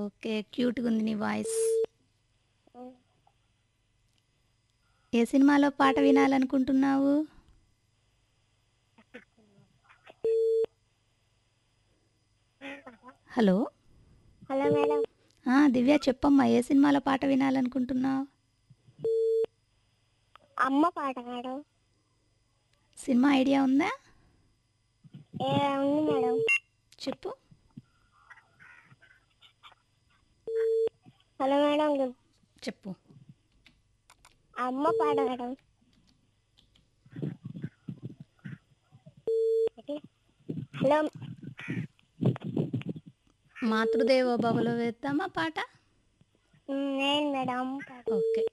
okay క్యూట్గా ఉంది నీ వాయిస్ ఏ సినిమాలో పాట వినాలనుకుంటున్నావు హలో హలో మేడం ఆ, దివ్య చెప్పమ్మా ఏ సినిమాలో పాట వినాలనుకుంటున్నావు అమ్మ పాట మేడం సినిమా ఐడియా ఉందా ఏ ఉంది మేడం చెప్పు హలో మేడం చెప్పు అమ్మ పాట మేడం హలో మాతృదేవో భవలో వేద్దామా పాట నేను మేడం అమ్మ పాట ఓకే